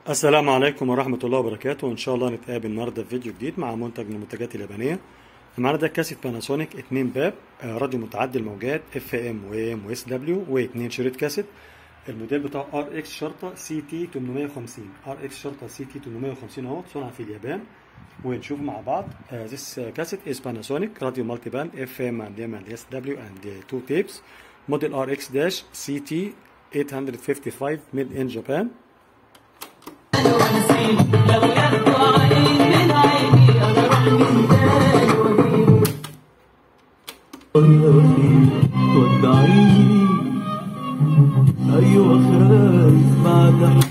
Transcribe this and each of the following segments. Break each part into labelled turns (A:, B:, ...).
A: السلام عليكم ورحمة الله وبركاته وإن شاء الله نتقابل النهاردة في فيديو جديد مع منتج من المنتجات اليابانية معانا ده كاسيت باناسونيك 2 باب آه، راديو متعدي الموجات اف ام و ام و اس دبليو واثنين شريط كاسيت الموديل بتاعه ار اكس شرطة سي تي 850 ار اكس شرطة سي تي 850 اهو صنع في اليابان ونشوف مع بعض uh, this uh, cassette is Panasonic radio multiband FM and M and SW and uh, two tapes model RX-CT 855 made in Japan
B: لو يبدو عين من عيني انا اروح من تاني واجيب
C: ودعيني أيوة خايف بعد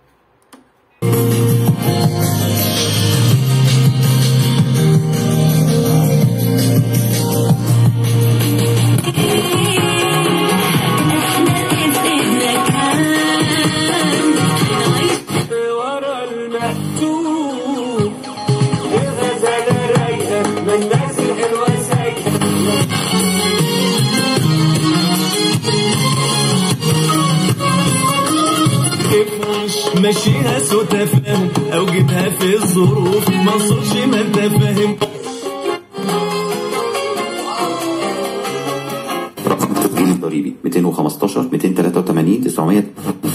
C: ورا المكتوب الغزالة رايقة من الناس الحلوة سايقة مش ماشيها سوء تفاهم او جيبها في الظروف ما صرش ما انت فاهم
D: رقم التسجيل الضريبي 215 283 900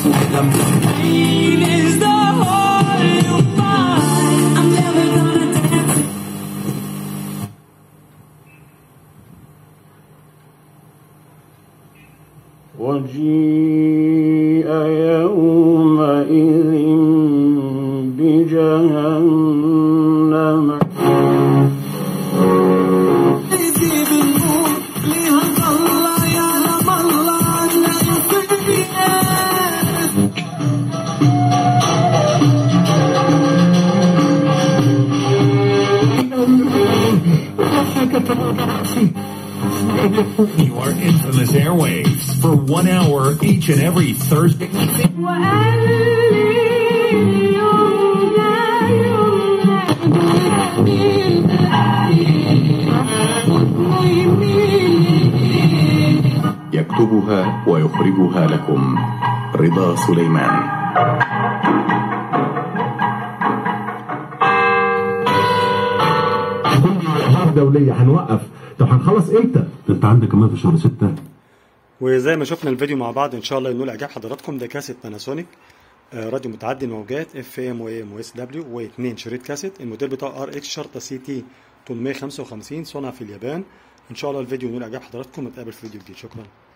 B: Pain is the heart you find. I'm never gonna dance.
C: وجيء يومئذ بجهنم
B: يجيب النور ليها طلع يا رب الله لا يفرقنا
E: You are infamous airwaves for one hour each and every Thursday.
F: يكتبها ويخرجها لكم رضا سليمان
G: حرب دولية هنوقف طب هنخلص امتى؟ ده انت عندك كمان في شهر ستة
A: وزي ما شفنا الفيديو مع بعض ان شاء الله ينول اعجاب حضراتكم ده كاسيت باناسونيك آه، راديو متعدي الموجات اف ام و ام و اس دبليو واثنين شريط كاسيت الموديل بتاعه ار اكس شرطه سي تي 855 صنع في اليابان ان شاء الله الفيديو ينول اعجاب حضراتكم نتقابل في فيديو جديد شكرا